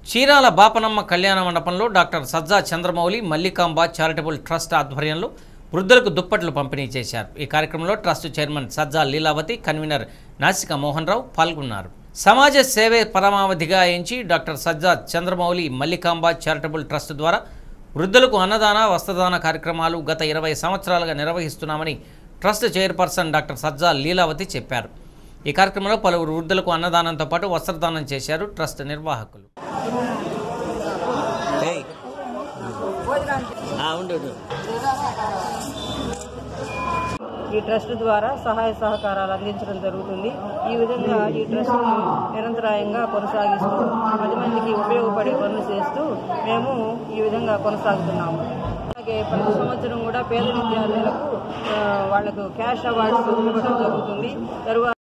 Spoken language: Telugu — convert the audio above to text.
చీరాల బాపనమ్మ కళ్యాణ మండపంలో doctor Sajja Chandramouli Mallikamba charitable trust ఆధ్వర్యంలో వృద్ధులకు దుప్పట్లు పంపిణీ చేశారు ఈ కార్యక్రమంలో trust chairman Sajja Leelavathi convener Nasika Mohan Rao పాల్గొన్నారు సమాజ సేవే పరమావధిగా ఎంచి doctor Sajja Chandramouli Mallikamba charitable trust ద్వారా వృద్ధులకు అన్నదాన వస్త్రదాన కార్యక్రమాలు గత ఇరవై సంవత్సరాలుగా నిర్వహిస్తున్నామని trust chairperson doctor Sajja Leelavathi చెప్పారు ఈ కార్యక్రమంలో పలువురు వృద్ధులకు అన్నదానంతో పాటు వస్త్రదానం చేశారు ట్రస్ట్ నిర్వాహకులు ఏయ్. ఆ, ఉండు ఉండు. ఈ ట్రస్ట్ ద్వారా సహాయ సహకారాలు అందించడం జరుగుతుంది ఈ విధంగా ఈ ట్రస్ట్ నిరంతరాయంగా కొనసాగిస్తూ పది మందికి ఉపయోగపడే పనులు చేస్తూ మేము ఈ విధంగా కొనసాగుతున్నాము అలాగే ప్రతి సంవత్సరం కూడా పేద విద్యార్థులకు ఆ, వాళ్లకు క్యాష్ అవార్డ్స్ ఇవ్వడం జరుగుతుంది తరువాత